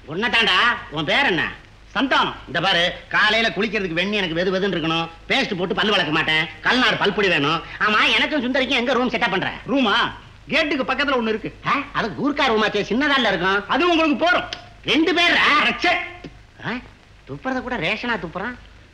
உன்னதாண்டா உன் பேர் என்ன சந்தானம் இந்த பாரு காலையில குளிக்கிறதுக்கு வெண்ணி எனக்கு வெது வெதுன்னு இருக்கணும் பேஸ்ட் போட்டு பல்லு வளர்க்க மாட்டேன் கல்நாடு பல்பொடி வேணும் ஆமா எனக்கும் சுந்தரிக்கும் எங்க ரூம் செட்டப் பண்ற ரூமா கேட்டுக்கு பக்கத்துல ஒண்ணு இருக்கு ஆ, அது கூர்க்கா ரூமாச்சே சின்னதால இருக்கும் அது உங்களுக்கு போறோம் ரெண்டு பேர் அடச்சே. துப்புறத கூட ரேஷனா துப்புறான்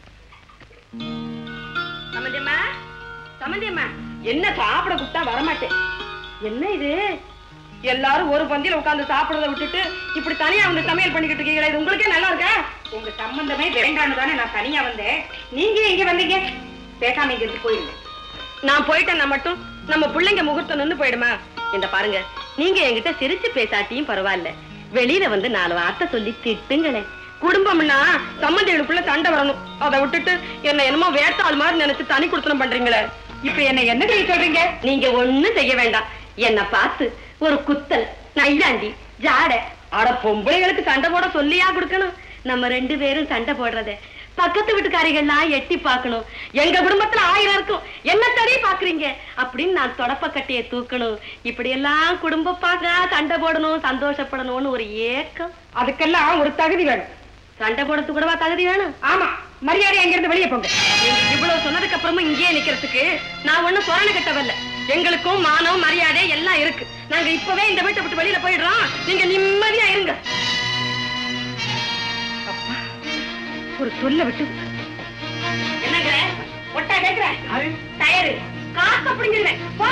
சமந்தியம்மா சமந்தியம்மா என்ன சாப்பிட கூப்பிட்டா வரமாட்டேன் என்ன இது எல்லாரும் ஒரு பந்தியில உட்கார்ந்து சாப்பிடுறத விட்டுட்டு இப்படி தனியா வந்து சமையல் பண்ணிக்கிட்டு இருக்கீங்களா இது உங்களுக்கே நல்லா இருக்கா உங்க சம்பந்தமே வேண்டான்னு தானே நான் தனியா வந்தேன் நீங்க எங்க வந்தீங்க பேசாம இங்க இருந்து போயிருங்க நான் போயிட்டேன்னா மட்டும் நம்ம பிள்ளைங்க முகூர்த்தம் நின்னு போயிடுமா இந்த பாருங்க நீங்க என்கிட்ட சிரிச்சு பேசாட்டியும் பரவாயில்ல வெளியில வந்து நாலு வார்த்தை சொல்லி திட்டுங்களேன் குடும்பம்னா சம்பந்திகளுக்குள்ள சண்டை வரணும் அதை விட்டுட்டு என்ன என்னமோ வேட்டாள் மாதிரி நினைச்சு தனி குடுத்தனம் பண்றீங்களே இப்ப என்ன என்ன செய்ய சொல்றீங்க நீங்க ஒண்ணும் செய்ய வேண்டாம் என்ன பார்த்து ஒரு குத்தல் நையாண்டி ஜாடை அட பொம்பளைகளுக்கு சண்டை போட சொல்லியா கொடுக்கணும் நம்ம ரெண்டு பேரும் சண்டை போடுறத பக்கத்து வீட்டுக்காரிகள்லாம் எட்டி பார்க்கணும் எங்க குடும்பத்துல ஆயிரம் இருக்கும் என்ன தடி பாக்குறீங்க அப்படின்னு நான் தொடப்பக்கட்டையை தூக்கணும் இப்படி எல்லாம் குடும்ப பாக்க சண்டை போடணும் சந்தோஷப்படணும்னு ஒரு ஏக்கம் அதுக்கெல்லாம் ஒரு தகுதி வேணும் சண்டை போடுறதுக்கு கூடவா தகுதி வேணும் ஆமா மரியாதை அங்க இருந்து வெளியே போங்க நீங்க இவ்வளவு சொன்னதுக்கு அப்புறமும் இங்கேயே நிக்கிறதுக்கு நான் ஒண்ணும் சொரண கட்டவல்ல எங்களுக்கும் மானம் மரியாதை எல்லாம் இருக்கு நாங்க இப்பவே இந்த வீட்டை விட்டு வெளியில போயிடுறோம் நீங்க நிம்மதியா இருங்க அப்பா, ஒரு சொல்ல விட்டு என்னங்க ஒட்டா கேக்குறேன் டயரு காசு அப்படிங்கிறேன் போ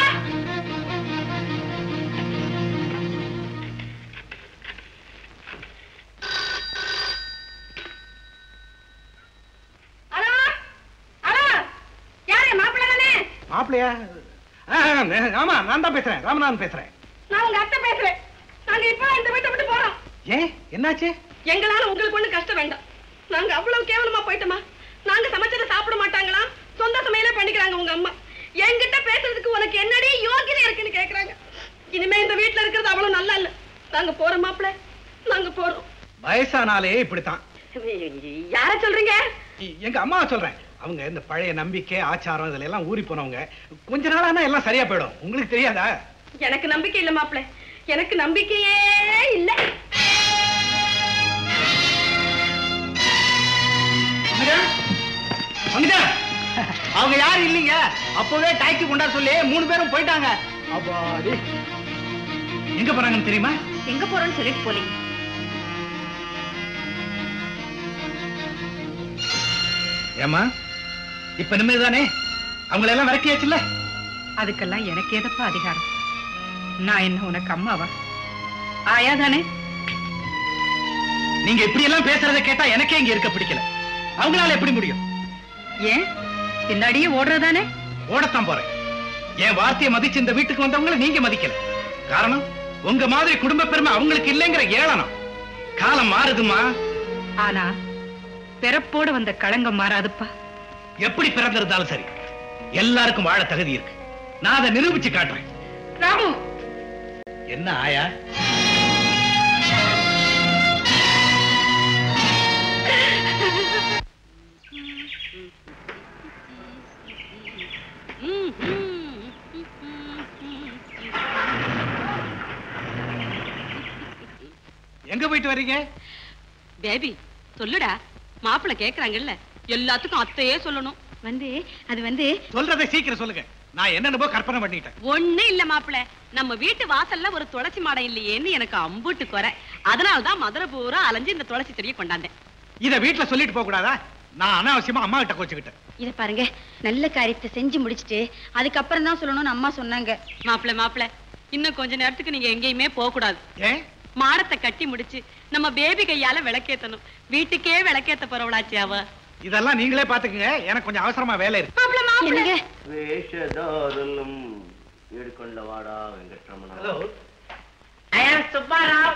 ஹலோ ஹலோ யாரு மாப்பிள்ளை தானே மாப்பிளையா ஆ, ஆ, ஆமா நான் தான் பேசுறேன் ராமநாதன் பேசுறேன் நான் உங்க அத்தை பேசுறேன் நாங்க இப்ப இந்த வீட்டை விட்டு போறோம் ஏன் என்னாச்சு எங்களால உங்களுக்கு ஒண்ணும் கஷ்டம் வேண்டாம் நாங்க அவ்வளவு கேவலமா போயிட்டோமா நாங்க சமைச்சதை சாப்பிட மாட்டாங்களா சொந்த சமையலே பண்ணிக்கிறாங்க உங்க அம்மா என்கிட்ட பேசுறதுக்கு உனக்கு என்னடி யோகிதை இருக்குன்னு கேக்குறாங்க இனிமே இந்த வீட்டுல இருக்கிறது அவ்வளவு நல்லா இல்ல நாங்க போறோம் மாப்பிள்ள நாங்க போறோம் வயசானாலே இப்படித்தான் யார சொல்றீங்க இ- எங்க அம்மாவை சொல்றேன் அவங்க இந்த பழைய நம்பிக்கை ஆச்சாரம் இதுல எல்லாம் ஊறி போனவங்க கொஞ்ச நாளானா எல்லாம் சரியா போயிடும் உங்களுக்கு தெரியாதா எனக்கு நம்பிக்கை இல்ல மாப்பிள்ள எனக்கு நம்பிக்கையே இல்ல அங்கடா, அங்கடா. அவங்க யாரும் இல்லைங்க அப்பவே டாக்ஸி கொண்டா சொல்லி மூணு பேரும் போயிட்டாங்க அப்பாடி எங்க போறாங்கன்னு தெரியுமா எங்க போறோம்னு சொல்லிட்டு போலீங்க ஏமா இப்ப நிம்மதிதானே அவங்கள எல்லாம் விரட்டியாச்சுல்ல அதுக்கெல்லாம் எனக்கு எதப்பா அதிகாரம் நான் என்ன உனக்கு அம்மாவா ஆயா தானே நீங்க இப்படி எல்லாம் பேசுறத கேட்டா எனக்கே இங்க இருக்க பிடிக்கல அவங்களால எப்படி முடியும் ஏன் பின்னாடியே ஓடுறதானே ஓடத்தான் போறேன் என் வார்த்தையை மதிச்சு இந்த வீட்டுக்கு வந்தவங்கள நீங்க மதிக்கல காரணம் உங்க மாதிரி குடும்ப பெருமை அவங்களுக்கு இல்லைங்கிற ஏளனம் காலம் மாறுதுமா ஆனா பிறப்போடு வந்த களங்கம் மாறாதுப்பா எப்படி பிறந்திருந்தாலும் சரி எல்லாருக்கும் வாழ தகுதி இருக்கு நான் அதை நிரூபிச்சு காட்டுறேன் ராமு என்ன ஆயா எங்க போயிட்டு வர்றீங்க பேபி சொல்லுடா மாப்பிள்ள கேக்குறாங்கல்ல எல்லாத்துக்கும் அத்தையே சொல்லணும் வந்து அது வந்து சொல்றதை சீக்கிரம் சொல்லுங்க நான் என்னென்னமோ கற்பனை பண்ணிட்டேன் ஒண்ணு இல்ல மாப்பிள்ள நம்ம வீட்டு வாசல்ல ஒரு துளசி மாடம் இல்லையேன்னு எனக்கு அம்புட்டு குறை அதனாலதான் மதுரை பூரா அலைஞ்சு இந்த துளசி செடியை கொண்டாந்தேன் இத வீட்டுல சொல்லிட்டு போக கூடாதா நான் அனாவசியமா அம்மா கிட்ட கோச்சுக்கிட்டேன் இத பாருங்க நல்ல காரியத்தை செஞ்சு முடிச்சிட்டு அதுக்கப்புறம் தான் சொல்லணும்னு அம்மா சொன்னாங்க மாப்பிள்ள மாப்பிள்ள இன்னும் கொஞ்ச நேரத்துக்கு நீங்க எங்கேயுமே போக கூடாது ஏன் மாடத்தை கட்டி முடிச்சு நம்ம பேபி கையால விளக்கேத்தணும் வீட்டுக்கே விளக்கேத்த போறவளாச்சு அவ இதெல்லாம் நீங்களே பாத்துக்கங்க எனக்கு கொஞ்சம் அவசரமா வேலை இருக்கு மாப்பிள்ள மாப்பிள்ள என்னங்க వేషధారులం ఏడుకొండవాడా వెంకటరమణ సుబ్బారావు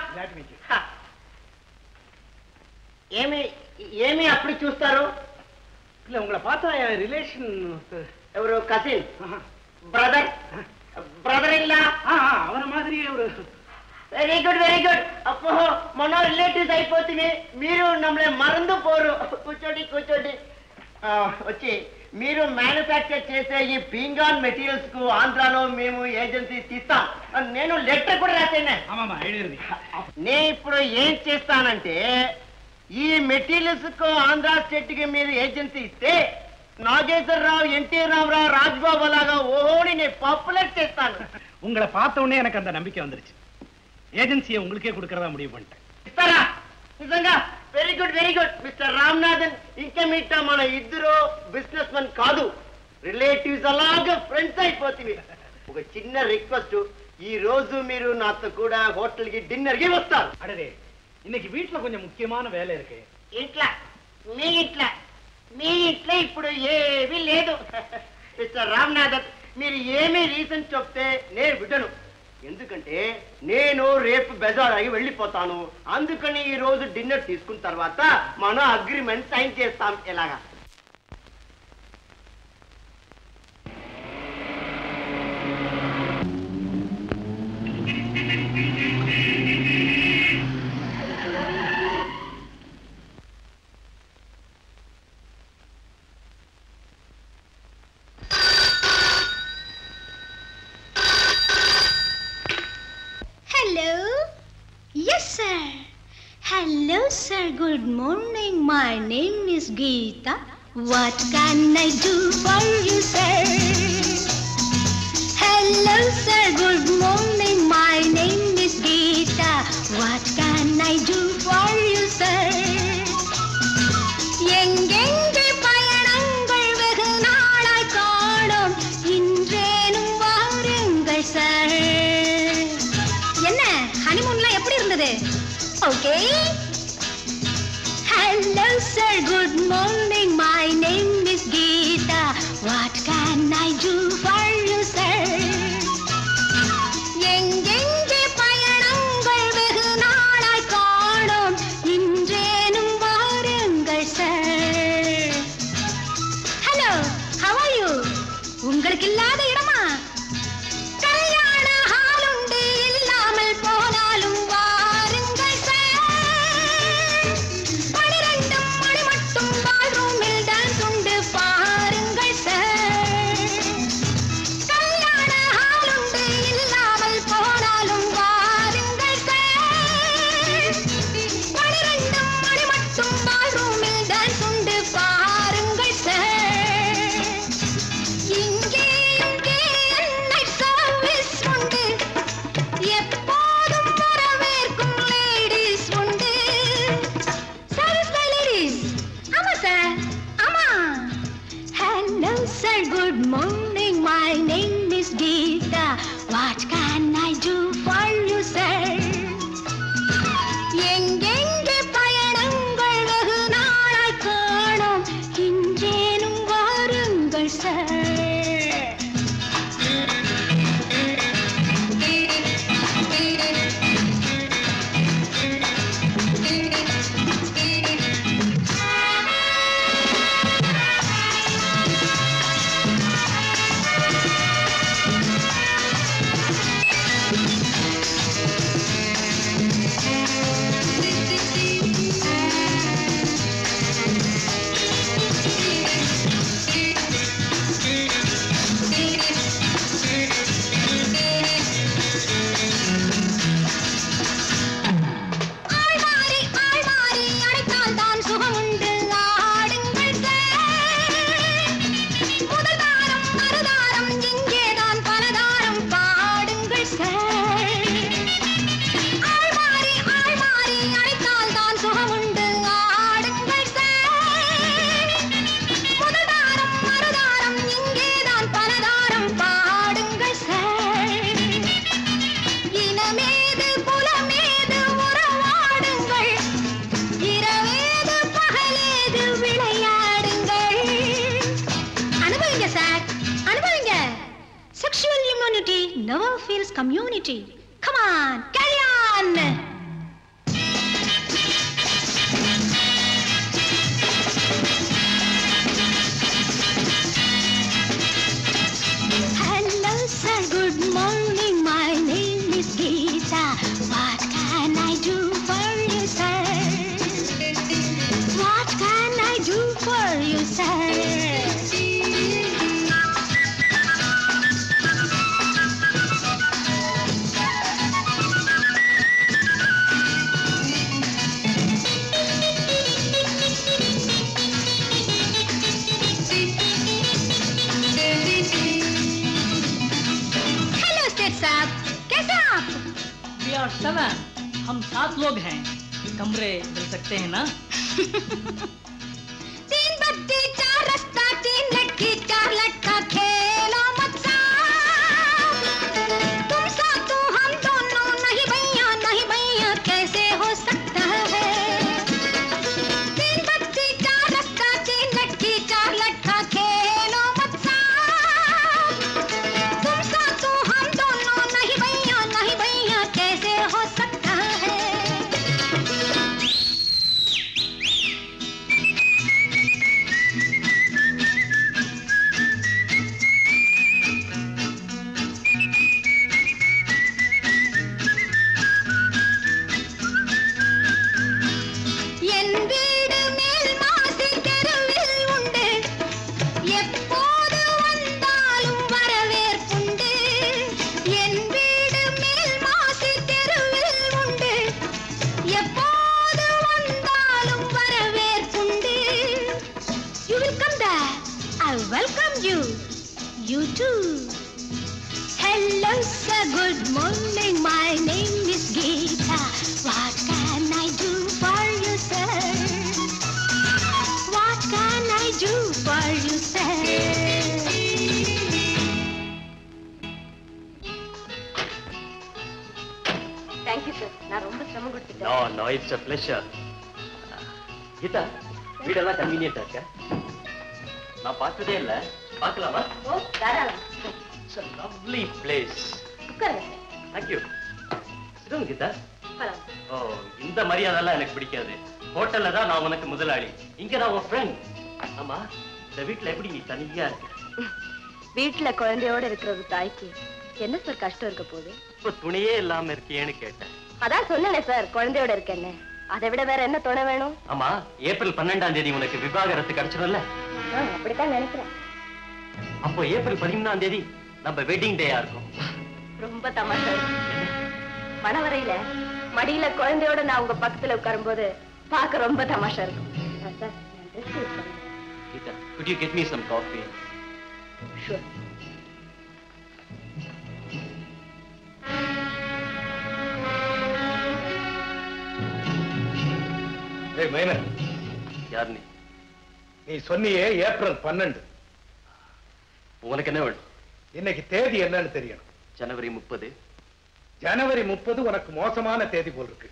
ఏమి ఏమి అప్పుడు చూస్తారు இல்ல உங்களை பார்த்தா ரிலேஷன் ఎవరు కజిన్ బ్రదర్ బ్రదర్ ఇల్లా அவன மாதிரியே ஒரு వెరీ గుడ్ వెరీ గుడ్ అప్పో మన రిలేటివ్స్ అయిపోతుంది మీరు నమ్మలే మరందు పోరు కూర్చోండి కూర్చోండి ఆ, వచ్చి మీరు మ్యానుఫ్యాక్చర్ చేసే ఈ పింగాన్ మెటీరియల్స్ కు ఆంధ్రాలో మేము ఏజెన్సీ తీస్తాం నేను లెటర్ కూడా రాసాను ஆமாமா எழுதுறது నేను ఇప్పుడు ఏం చేస్తానంటే ఈ మెటీరియల్స్ కు ఆంధ్ర స్టేట్ కి మీరు ఏజెన్సీ ఇస్తే నాగేశ్వరరావు ఎన్టీ రామారావు రాజ్బాబు లాగా ఓడి నేను పాపులర్ చేస్తాను உங்களை பார்த்த உடனே எனக்கு அந்த நம்பிக்கை வந்துருச்சு ஏஜென்சியை உங்களுக்கே கொடுக்கறதா முடிவு பண்ணிட்டேன் ఇస్తారా నిజంగా very good very good mister Ramnathan ఇంకా మీట మన ఇద్దరు బిజినెస్ మన్ కాదు రిలేటివ్స్ అలాగే ఫ్రెండ్స్ అయిపోతుంది ఒక చిన్న రిక్వెస్ట్ ఈ రోజు మీరు నాతో కూడా హోటల్ కి డిన్నర్ కి వస్తారు அடடே இன்னைக்கு வீட்டுல கொஞ்சம் முக்கியமான வேலை இருக்கு ఇట్లా మీ ఇట్లా మీ ఇట్లా ఇప్పుడు ఏమీ లేదు మిస్టర్ రామ్నాథన్ మీరు ఏమీ రీజన్ చెప్తే నేను విడను ఎందుకంటే నేను రేపు బెజార్ అయి వెళ్ళిపోతాను అందుకని ఈ రోజు డిన్నర్ తీసుకున్న తర్వాత మనం అగ్రిమెంట్ సైన్ చేస్తాం ఎలాగా Hello? Yes, sir. Hello, sir. Good morning. My name is Geeta. What can I do for you, sir? Hello, sir. Good morning. My name is Geeta. What can I do for you, sir? எங்கெங்கே பயணங்கள் வெகு நாளாய் காணோம் இன்றேனும் வாருங்கள் sir என்ன ஹனிமூன்லாம் எப்படி இருந்தது okay hello sir good morning my name is Geetha what can I do for you sir எங்கெங்கே பயணங்கள் வெகு நாளாய் காணோம் இன்றேனும் வாருங்கள் sir hello how are you உங்களுக்கு இல்லாத இடமா கல்யாண ஹாலுண்டு இல்லாமல் போனாலும் வாருங்கள் சார் பனிரெண்டும் மணி மட்டும் பாத்ரூமில் டான்ஸ் உண்டு பாருங்கள் சார் கல்யாண ஹாலுண்டு இல்லாமல் போனாலும் வாருங்கள் சார் பனிரெண்டும் மணி மட்டும் பாத்ரூமில் டான்ஸ் உண்டு பாருங்கள் சார் இங்கே இங்கே என்னை சர்வீஸ் உண்டு எப்போதும் வரவேற்கும் லேடிஸ் உண்டு சர்வீஸ் பை லேடிஸ் ஆமா சார் ஆமா hello sir good morning my name is Geetha what can I do for you sir எங்கெங்கே பயணங்கள் வெகு நாளாய் காணோம் இன்றேனும் வாருங்கள் சார் ஆழ்வாரி ஆழ்வாரி அடைத்தால் தான் சுகமுண்டு ஆடுங்கள் சார் முதல் தாரம் மறுதாரம் இங்கேதான் பலதாரம் பாடுங்கள் சார் ஆழ்வாரி ஆழ்வாரி அடைத்தால் தான் சுகமுண்டு ஆடுங்கள் சார் முதல் தாரம் மறுதாரம் இங்கேதான் பலதாரம் பாடுங்கள் சார் இனமேது புலமேது உறவாடுங்கள் இரவேது பகலேது விளையாடுங்கள் அனுபவிங்க சார் அனுபவிங்க sexual immunity never feels community come on carry on Hello, sir. Good morning. My name is Geeta. What can I do for you, sir? What can I do for you, sir? सात लोग हैं कमरे मिल सकते हैं ना तीन बत्ती चार रास्ता तीन लड़की चार लटका खेलो मत साथ तुम साथ तो हम दोनों नहीं भैया नहीं भैया कैसे हो सकता है तीन बत्ती चार रास्ता तीन लड़की चार लटका खेलो मत साथ तुम साथ तो हम दोनों नहीं भैया नहीं भैया कैसे हो सकता है என் வீடு மேல் மாசி தெருவில் உண்டு எப்போது வந்தாலும் வரவேற்புண்டு என் வீடு மேல் மாசி தெருவில் உண்டு எப்போது வந்தாலும் வரவேற்புண்டு You will come there. I welcome you. You too. Hello, sir. Good morning. My name is Geeta. What can I do for you, sir? What can I do for you, sir? Thank you sir நான் ரொம்ப சிரமம் கொடுத்துட்டேன் no no it's a pleasure Geetha வீடெல்லாம் கன்வீனியன்டா இருக்க நான் பார்த்ததே இல்ல பார்க்கலாமா ஓ தாராளம் இட்ஸ் a lovely place உட்காருங்க thank you சிதம் கீதா பரவாயில்ல ஓ இந்த மரியாதைலாம் எனக்கு பிடிக்காது ஹோட்டல்ல தான் நான் உனக்கு முதலாளி இங்க நான் உன் ஃப்ரெண்ட் ஆமா இந்த வீட்ல எப்படி நீ தனியா இருக்க வீட்டுல குழந்தையோட இருக்கிற ஒரு தாய்க்கு என்ன சார் கஷ்டம் இருக்க போகுது இப்ப துணையே இல்லாம இருக்கியேன்னு கேட்டேன் அதான் சொன்னேனே சார் குழந்தையோட இருக்கேன்னு அதை விட வேற என்ன துணை வேணும் ஆமா ஏப்ரல் பன்னெண்டாம் தேதி உனக்கு விவாகரத்து கிடைச்சிடும்ல ஆ, அப்படித்தான் நினைக்கிறேன் அப்போ ஏப்ரல் பதிமூணாம் தேதி நம்ம வெட்டிங் டேயா இருக்கும் ரொம்ப தமாஷா இருக்கு. மணவரையில மடியில குழந்தையோட நான் உங்க பக்கத்துல உட்காரும்போது பார்க்க ரொம்ப தமாஷா இருக்கும் ஆ, சார் நான் dress use பண்றேன். Geetha could you get me some coffee Sure. ஏய் மைனர் யார் நீ நீ சொன்னியே ஏப்ரல் பன்னெண்டு உனக்கு என்ன வேணும் இன்னைக்கு தேதி என்னன்னு தெரியணும் ஜனவரி முப்பது ஜனவரி முப்பது உனக்கு மோசமான தேதி போல் இருக்கு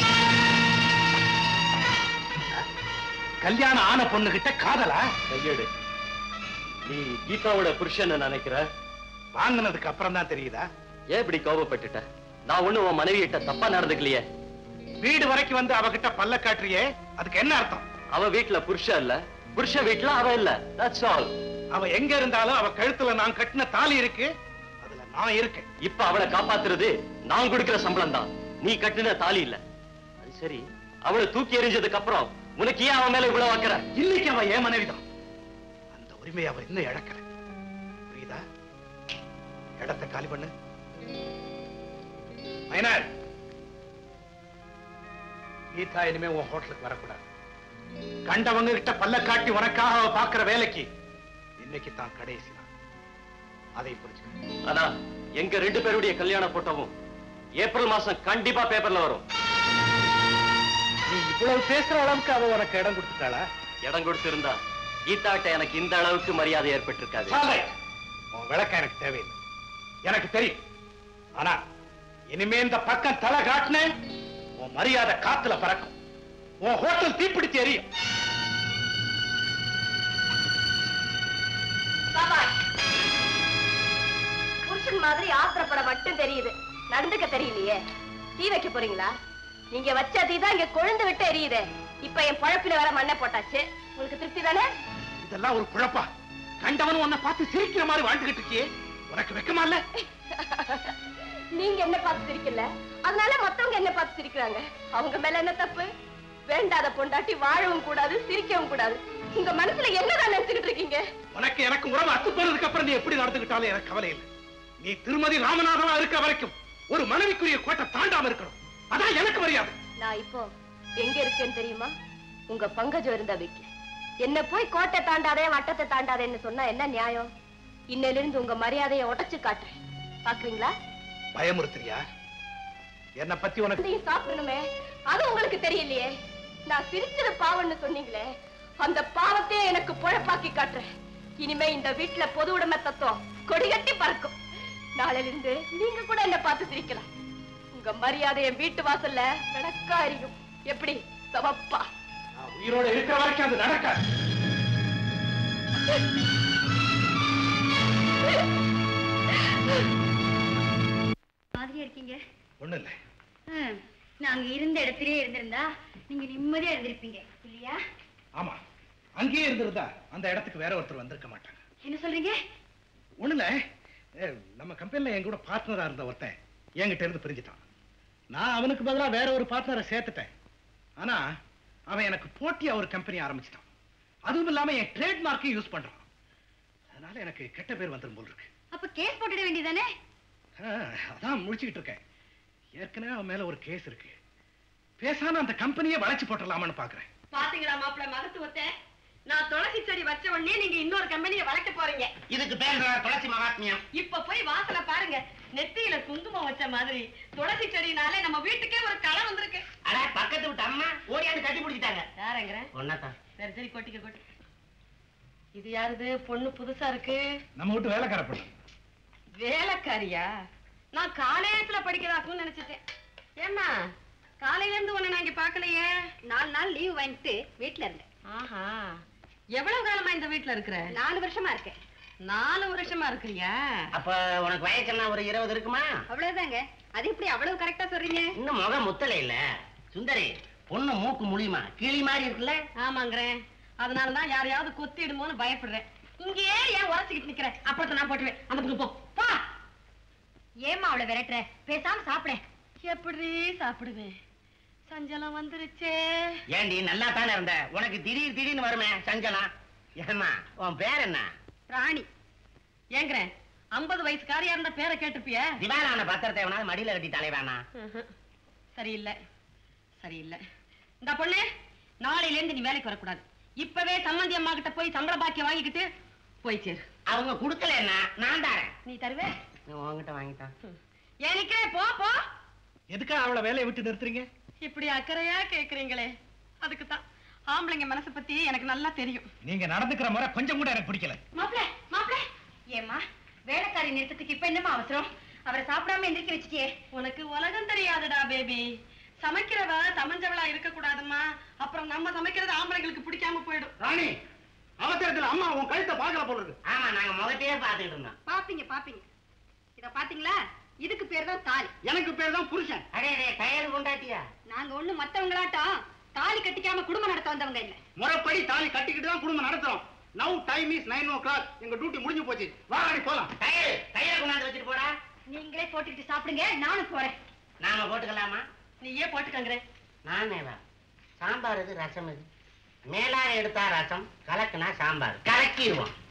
கல்யாணம் ஆன பொண்ணு கிட்ட காதலா கையெடு நீ கீதாவோட புருஷன் நினைக்கிற வாங்கினதுக்கு அப்புறம் தான் தெரியுதா ஏன் இப்படி கோபப்பட்டுட்ட நான் ஒண்ணு உன் மனைவி கிட்ட தப்பா நடந்துக்கலையே வீடு வரைக்கும் வந்து அவகிட்ட பல்ல காட்டுறியே அதுக்கு என்ன அர்த்தம் அவ வீட்டுல புருஷன் இல்ல புருஷ வீட்டுல அவ இல்ல தட்ஸ் ஆல் அவ எங்க இருந்தாலும் அவ கழுத்துல நான் கட்டின தாலி இருக்கு அதுல நான் இருக்கேன் இப்ப அவளை காப்பாத்துறது நான் கொடுக்கிற சம்பளம் தான் நீ கட்டின தாலி இல்ல அது சரி அவளை தூக்கி எறிஞ்சதுக்கு அப்புறம் உனக்கு ஏன் அவன் மேல இவ்வளவு வைக்கிற இன்னைக்கு அவ ஏன் மனைவிதான் அந்த உரிமையை அவ இன்னும் இழக்கல புரியுதா இடத்தை காலி பண்ணு மைனர் கீதா இனிமே உன் ஹோட்டலுக்கு வரக்கூடாது கண்டவங்க கிட்ட பல்ல காட்டி உனக்காக அவ பாக்குற வேலைக்கு இன்னைக்கு தான் கடைசி நாள் அதை புரிஞ்சுக்க ஆனா எங்க ரெண்டு பேருடைய கல்யாண போட்டோவும் ஏப்ரல் மாசம் கண்டிப்பா பேப்பர்ல வரும் நீ இவ்வளவு பேசுற அளவுக்கு அவ உனக்கு இடம் கொடுத்துட்டாளா இடம் கொடுத்திருந்தா கீதாட்ட எனக்கு இந்த அளவுக்கு மரியாதை ஏற்பட்டிருக்காது சாலை. உன் விளக்கம் எனக்கு தேவையில்லை எனக்கு தெரியும் ஆனா இனிமே இந்த பக்கம் தலை காட்டின உன் மரியாதை காத்துல பறக்கும் உன் ஹோட்டல் தீப்பிடிச்சு எரியும் பாபா புருஷன் மாதிரி ஆத்திரப்பட மட்டும் தெரியுது நடந்துக்க தெரியலையே தீ வைக்க போறீங்களா நீங்க வச்ச தீ தான் இங்க கொழுந்து விட்டு எரியுதே இப்ப என் பழப்பில வர மண்ணை போட்டாச்சு உங்களுக்கு திருப்தி தானே இதெல்லாம் ஒரு குழப்பா கண்டவன் உன்னை பார்த்து சிரிக்கிற மாதிரி வாழ்ந்துகிட்டு இருக்கியே உனக்கு வெக்கமா இல்ல நீங்க என்ன பார்த்து சிரிக்கல அதனால மத்தவங்க என்ன பார்த்து சிரிக்கிறாங்க அவங்க மேல என்ன தப்பு வேண்டாத பொண்டாட்டி வாழவும் கூடாது சிரிக்கவும் கூடாது உங்க மனசுல என்னதான் நினைச்சுக்கிட்டு இருக்கீங்க உனக்கு எனக்கு உறவு அத்து போனதுக்கு அப்புறம் நீ எப்படி நடந்துகிட்டாலும் எனக்கு கவலை இல்லை நீ திருமதி ராமநாதனா இருக்க வரைக்கும் ஒரு மனைவிக்குரிய கோட்டை தாண்டாம இருக்கணும் அதான் எனக்கு மரியாதை நான் இப்போ எங்க இருக்கேன்னு தெரியுமா உங்க பங்கஜம் இருந்த வீட்டுல என்ன போய் கோட்டை தாண்டாதே வட்டத்தை தாண்டாதேன்னு சொன்னா என்ன நியாயம் இன்னையில இருந்து உங்க மரியாதையை உடைச்சு காட்டுறேன் பாக்குறீங்களா பயமுறுத்துறியா என்ன பத்தி உனக்கு நீ சாப்பிடணுமே அது உங்களுக்கு தெரியலையே நான் சிரிச்சது பாவம்னு சொன்னீங்களே அந்த பாவத்தையே எனக்கு பொழப்பாக்கி காட்டுறேன் இனிமே இந்த வீட்டுல பொது உடைமை தத்துவம் கொடிகட்டி பறக்கும் நாளையில இருந்து நீங்க கூட என்ன பார்த்து சிரிக்கலாம் உங்க மரியாதை என் வீட்டு வாசல்ல விளக்கா எரியும் எப்படி சவப்பா நான் உயிரோட இருக்கிற வரைக்கும் அது நடக்காது மாதிரியா இருக்கீங்க ஒண்ணும் இல்லை ம், நாங்க இருந்த இடத்திலே இருந்திருந்தா நீங்க நிம்மதியா இருந்திருப்பீங்க இல்லையா ஆமா அங்கேயே இருந்திருந்தா அந்த இடத்துக்கு வேற ஒருத்தர் வந்திருக்க மாட்டாங்க என்ன சொல்றீங்க ஒண்ணும் இல்ல ஏ, நம்ம கம்பெனில என் கூட பார்ட்னரா இருந்த ஒருத்தன் என்கிட்ட இருந்து பிரிஞ்சுட்டான் நான் அவனுக்கு பதிலா வேற ஒரு பார்ட்னரை சேர்த்துட்டேன் ஆனா அவன் எனக்கு போட்டியா ஒரு கம்பெனி ஆரம்பிச்சிட்டான் அதுவும் இல்லாம என் ட்ரேட்மார்க்கையும் யூஸ் பண்றான் அதனால எனக்கு கெட்ட பேர் வந்துரும் போல் இருக்கு அப்ப கேஸ் போட்டுட வேண்டியதானே ஆ, அதான் முடிச்சுக்கிட்டு இருக்கேன் ஏற்கனவே அவன் மேல ஒரு கேஸ் இருக்கு பேசாம அந்த கம்பெனியை வளைச்சு போட்டுடலாமான்னு பாக்குறேன் பாத்தீங்களா மாப்பிள்ள மகத்துவத்தை நான் துளசி செடி வச்ச உடனே நீங்க இன்னொரு கம்பெனியை வளர்க்க போறீங்க இதுக்கு பேர் தான் துளசி மகாத்மியம் இப்ப போய் வாசல பாருங்க நெத்தியில குங்குமம் வச்ச மாதிரி துளசி செடினாலே நம்ம வீட்டுக்கே ஒரு களை வந்திருக்கு அட பக்கத்து விட்டு அம்மா ஓடியாந்து கட்டி பிடிச்சிட்டாங்க யாருங்கிற ஒன்னதான் சரி சரி கொட்டிக்க கொட்டி இது யாருது பொண்ணு புதுசா இருக்கு நம்ம வீட்டு வேலைக்கார பொண்ணு வேலைக்காரியா நான் காலேஜ்ல படிக்கிறதாக்குன்னு நினைச்சிட்டேன் ஏம்மா காலையில இருந்து உன்னை நான் இங்க பாக்கலையே நாலு நாள் லீவ் வாங்கிட்டு வீட்ல இருந்தேன் ஆஹா எவ்வளவு காலமா இந்த வீட்ல இருக்கிற நாலு வருஷமா இருக்கேன் நாலு வருஷமா இருக்கிறியா அப்ப உனக்கு வயசுன்னா ஒரு இருபது இருக்குமா அவ்வளவுதாங்க அது எப்படி அவ்வளவு கரெக்டா சொல்றீங்க இன்னும் முகம் முத்தல இல்ல சுந்தரி பொண்ணு மூக்கு முழியுமா கிளி மாதிரி இருக்குல்ல ஆமாங்கிறேன் அதனாலதான் யாரையாவது கொத்திடுமோன்னு பயப்படுறேன் இங்கேயே ஏன் உரசிக்கிட்டு நிக்கிற அப்புறத்தை நான் போட்டுவேன் அந்த பக்கம் போ பா ஏமா அவளை விரட்டுற பேசாம சாப்பிட எப்படி சாப்பிடுவேன் சஞ்சலம் வந்துருச்சே ஏண்டி நல்லா தானே இருந்த உனக்கு திடீர் திடீர்னு வருமே சஞ்சலம் ஏம்மா உன் பேர் என்ன ராணி ஏங்குறேன் ஐம்பது வயசுக்காரியா இருந்த பேரை கேட்டிருப்பிய திவாலான பத்திரத்தை எவனாவது மடியில கட்டி தலைவானா சரியில்லை சரியில்லை இந்த பொண்ணு நாளையில இருந்து நீ வேலைக்கு வரக்கூடாது இப்பவே சம்மந்தி அம்மா கிட்ட போய் சம்பள பாக்கியம் வாங்கிக்கிட்டு போய் சேரு அவங்க கொடுக்கல என்ன நான் தரேன் நீ தருவே நீ உன்கிட்ட வாங்கிட்டான் ஏன் நிக்கிற போ போ எதுக்கா அவளை வேலையை விட்டு நிறுத்துறீங்க இப்படி அக்கறையா கேக்குறீங்களே அதுக்கு தான் ஆம்பளைங்க மனசை பத்தி எனக்கு நல்லா தெரியும் நீங்க நடந்துக்கிற முறை கொஞ்சம் கூட எனக்கு பிடிக்கல மாப்பிள மாப்பிள ஏமா வேலைக்காரி நிறுத்தத்துக்கு இப்ப என்னமா அவசரம் அவரை சாப்பிடாம எந்திரிக்க வச்சுட்டியே உனக்கு உலகம் தெரியாதுடா பேபி சமைக்கிறவ சமைஞ்சவளா இருக்க கூடாதுமா அப்புறம் நம்ம சமைக்கிறது ஆம்பளைங்களுக்கு பிடிக்காம போயிடும் ராணி அவசரத்துல அம்மா உன் கழுத்தை பாக்கல போல இருக்கு ஆமா நாங்க முகத்தையே பார்த்துட்டு இருந்தோம் பாப்பீங்க பாப்பீங்க இத பாத்தீங்களா இதுக்கு பேர் தான் தாலி எனக்கு பேர் தான் புருஷன் அடே அடே கையல் கொண்டாட்டியா நாங்க ஒண்ணு மத்தவங்களாட்டம் தாலி கட்டிக்காம குடும்பம் நடத்த வந்தவங்க இல்ல முறைப்படி தாலி கட்டிக்கிட்டு தான் குடும்பம் நடத்துறோம் now time is nine o'clock எங்க டியூட்டி முடிஞ்சு போச்சு வா ராணி போலாம் கையல் கையில கொண்டாந்து வச்சுட்டு போடா நீங்களே போட்டுக்கிட்டு சாப்பிடுங்க நானும் போறேன் நாம போட்டுக்கலாமா நீயே போட்டுக்கங்கிறேன் நானே வா சாம்பார் இது ரசம் இது மேலாக எடுத்தா ரசம் கலக்குனா சாம்பார் கலக்கிடுவோம்